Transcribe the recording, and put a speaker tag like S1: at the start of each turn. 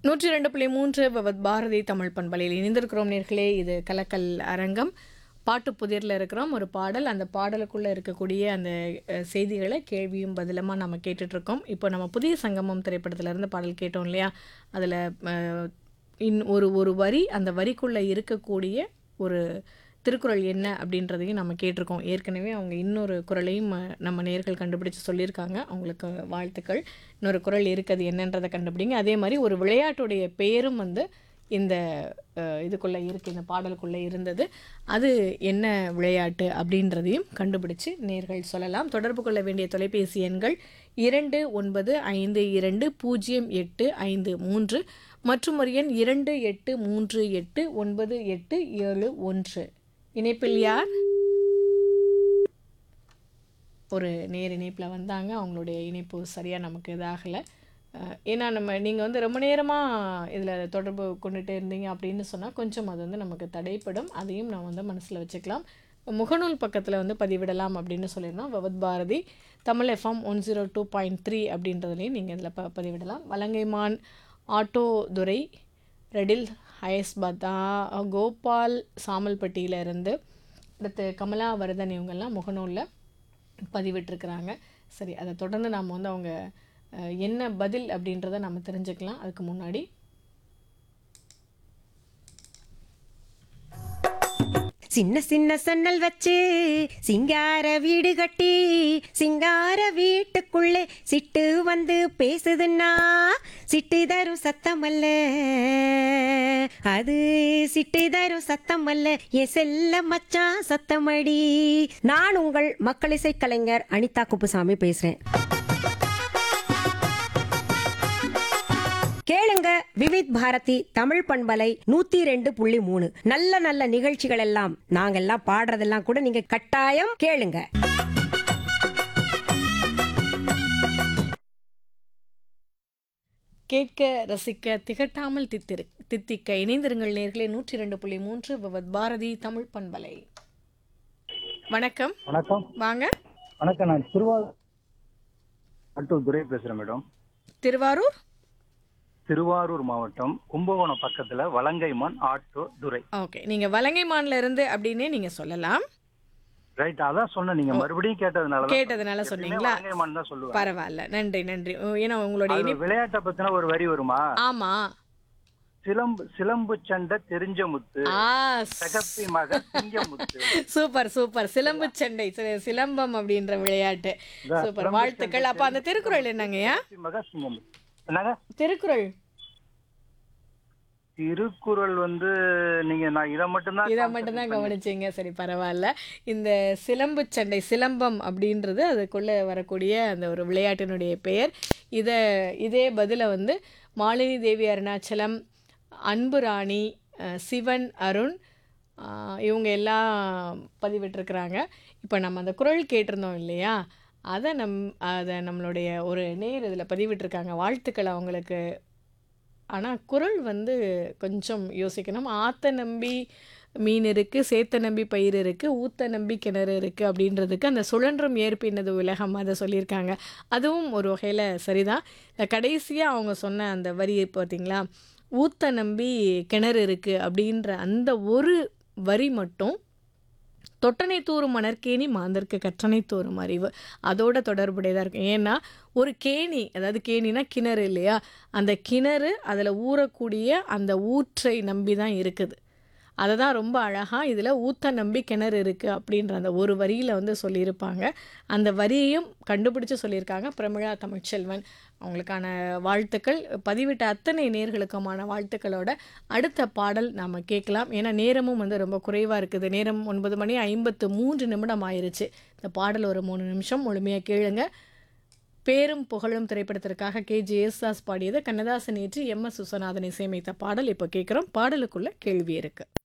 S1: நூற்றி ரெண்டு புள்ளி மூன்று பவத் பாரதி தமிழ் பண்பலையில் இணைந்திருக்கிறோம் நேர்களே இது கலக்கல் அரங்கம் பாட்டு புதிரில் இருக்கிறோம் ஒரு பாடல் அந்த பாடலுக்குள்ளே இருக்கக்கூடிய அந்த அஹ், செய்திகளை கேள்வியும் பதிலுமா நம்ம கேட்டுட்ருக்கோம் இப்போ நம்ம புதிய சங்கமம் திரைப்படத்துல இருந்து பாடல் கேட்டோம் இல்லையா அதில் இன் ஒரு ஒரு வரி அந்த வரிக்குள்ளே இருக்கக்கூடிய ஒரு திருக்குறள் என்ன அப்படின்றதையும் நம்ம கேட்டிருக்கோம் ஏற்கனவே அவங்க இன்னொரு குறளையும் அஹ், நம்ம நேர்கள் கண்டுபிடிச்சு சொல்லியிருக்காங்க அவங்களுக்கு வாழ்த்துக்கள் இன்னொரு குறள் இருக்குது என்னன்றதை கண்டுபிடிங்க அதே மாதிரி ஒரு விளையாட்டுடைய பெயரும் வந்து இந்த அஹ், இதுக்குள்ளே இருக்குது இந்த பாடலுக்குள்ளே இருந்தது அது என்ன விளையாட்டு அப்படின்றதையும் கண்டுபிடிச்சு நேர்கள் சொல்லலாம் தொடர்பு கொள்ள வேண்டிய தொலைபேசி எண்கள் இரண்டு ஒன்பது ஐந்து இரண்டு பூஜ்ஜியம் எட்டு ஐந்து மூன்று மற்றும் ஒரு எண் இரண்டு எட்டு மூன்று எட்டு ஒன்பது எட்டு ஏழு ஒன்று இணைப்பில் யார் ஒரு நேர் இணைப்பில் வந்தாங்க அவங்களுடைய இணைப்பு சரியாக நமக்கு இதாகலை அஹ், ஏன்னா நம்ம நீங்கள் வந்து ரொம்ப நேரமாக இதில் தொடர்பு கொண்டுட்டே இருந்தீங்க அப்படின்னு சொன்னால் கொஞ்சம் அது வந்து நமக்கு தடைப்படும் அதையும் நான் வந்து மனசில் வச்சுக்கலாம் முகநூல் பக்கத்தில் வந்து பதிவிடலாம் அப்படின்னு சொல்லியிருந்தோம் பவத் Bharathi Tamil FM one zero two point three அப்படின்றதுலையும் நீங்கள் இதில் ப பதிவிடலாம் வலங்கைமான் ஆட்டோ துரை ரெடில் ஹயஸ்பதா கோபால் சாமல்பட்டியில இருந்து அடுத்து கமலா வரதன் இவங்கெல்லாம் முகநூலில் பதிவிட்டிருக்கிறாங்க சரி அதை தொடர்ந்து நாம் வந்து அவங்க அஹ், என்ன பதில் அப்படின்றத நம்ம தெரிஞ்சுக்கலாம் அதுக்கு முன்னாடி
S2: சின்ன சின்ன சன்னல் வச்சு சிங்கார வீடு கட்டி சிங்கார வீட்டுக்குள்ளே சிட்டு வந்து பேசுதுன்னா சிட்டு தரும் சத்தம் அல்ல அது சிட்டு தரும் சத்தம் அல்ல என் செல்ல மச்சான் சத்தமடி நான் உங்கள் மக்களிசை கலைஞர் அனிதா குப்புசாமி பேசுறேன் கேளுங்க விவித் பாரதி தமிழ் பண்பலை நூத்தி ரெண்டு புள்ளி மூணு நல்ல நல்ல நிகழ்ச்சிகள் எல்லாம் நாங்கெல்லாம் பாடுறதெல்லாம் கூட நீங்க கட்டாயம் கேளுங்க
S1: கேட்க ரசிக்க திகட்டாமல் தித்திரு தித்திக்க இணைந்திருங்கள் நேர்களே நூற்றி ரெண்டு புள்ளி மூன்று பவத் பாரதி தமிழ் பண்பலை வணக்கம்
S3: வணக்கம்
S1: வாங்க
S3: வணக்கம் நான் திருவாரூர் ஆட்டோ துரை பேசுறேன் மேடம்
S1: திருவாரூர்
S3: திருவாரூர் மாவட்டம் கும்பகோணம் பக்கத்துல வலங்கைமான் ஆட்டோ துரை
S1: ஓகே நீங்கள் வலங்கைமான்ல இருந்து அப்படின்னே நீங்கள் சொல்லலாம்
S3: ரைட் அதான் சொன்னேன் நீங்க மறுபடியும் கேட்டதுனால தான்
S1: கேட்டதுனால சொன்னீங்களா
S3: வலங்கைமான் தான் சொல்லுவேன்
S1: பரவாயில்ல நன்றி நன்றி ஓ, ஏன்னா உங்களுடைய
S3: அது
S1: இனி
S3: விளையாட்டை பத்தின ஒரு வரி வருமா
S1: ஆமா
S3: சிலம்பு சிலம்பு சண்டை தெரிஞ்ச முத்து
S1: ஆ
S3: சகப்பி மக சிங்க முத்து
S1: சூப்பர் சூப்பர் சிலம்பு சண்டை சி- சிலம்பம் அப்படின்ற விளையாட்டு
S3: இதான்,
S1: சூப்பர்
S3: சிலம்பு
S1: வாழ்த்துக்கள் அப்ப அந்த திருக்குறள் என்னங்கய்யா
S3: சகப்பி மக சிங்க முத்து என்னங்க
S1: திருக்குறள்
S3: திருக்குறள் வந்து நீங்க நான் இதை மட்டும்தான்
S1: இதை மட்டும்தான் கவனிச்சீங்க சரி பரவாயில்ல இந்த சிலம்பு சண்டை சிலம்பம் அப்படின்றது அதுக்குள்ளே வரக்கூடிய அந்த ஒரு விளையாட்டினுடைய பெயர் இதை இதே பதிலை வந்து மாலினி தேவி அருணாச்சலம் அன்பு ராணி அஹ், சிவன் அருண் அஹ், இவங்க எல்லாம் பதிவிட்டிருக்கிறாங்க இப்போ நம்ம அந்த குரல் கேட்டிருந்தோம் இல்லையா அதை நம் அதை நம்மளுடைய ஒரு நேர் இதில் பதிவிட்டிருக்காங்க வாழ்த்துக்கள் அவங்களுக்கு ஆனால் குரல் வந்து கொஞ்சம் யோசிக்கணும் ஆத்த நம்பி மீன் இருக்குது சேத்த நம்பி பயிர் இருக்குது ஊத்த நம்பி கிணறு இருக்குது அப்படின்றதுக்கு அந்த சுழன்றும் ஏற்பினது உலகம் அதை சொல்லியிருக்காங்க அதுவும் ஒரு வகையில் சரிதான் இந்த கடைசியாக அவங்க சொன்ன அந்த வரி பார்த்தீங்களா ஊத்த நம்பி கிணறு இருக்குது அப்படின்ற அந்த ஒரு வரி மட்டும் தொட்டனை தூறும் மணற்கேணி மாந்தர்க்கு கற்றனை தூறும் அறிவு அதோட தொடர்புடையதாக இருக்கும் ஏன்னா ஒரு கேணி அதாவது கேணினா கிணறு இல்லையா அந்த கிணறு அதில் ஊறக்கூடிய அந்த ஊற்றை நம்பி தான் இருக்குது அதை தான் ரொம்ப அழகாக இதில் ஊத்த நம்பி கிணறு இருக்குது அப்படின்ற அந்த ஒரு வரியில் வந்து சொல்லியிருப்பாங்க அந்த வரியையும் கண்டுபிடிச்சு சொல்லியிருக்காங்க பிரமிழா தமிழ்ச்செல்வன் அவங்களுக்கான வாழ்த்துக்கள் பதிவிட்ட அத்தனை நேர்களுக்குமான வாழ்த்துக்களோட அடுத்த பாடல் நாம் கேட்கலாம் ஏன்னா நேரமும் வந்து ரொம்ப குறைவாக இருக்குது நேரம் ஒன்பது மணி ஐம்பத்து மூன்று நிமிடம் ஆயிருச்சு இந்த பாடல் ஒரு மூணு நிமிஷம் முழுமையாக கேளுங்க பேரும் புகழும் திரைப்படத்திற்காக கே ஜே யேசுதாஸ் பாடியது கண்ணதாசன் ஏற்றி எம் எஸ் சுசநாதன் இசையமைத்த பாடல் இப்போ கேட்குறோம் பாடலுக்குள்ள கேள்வி இருக்கு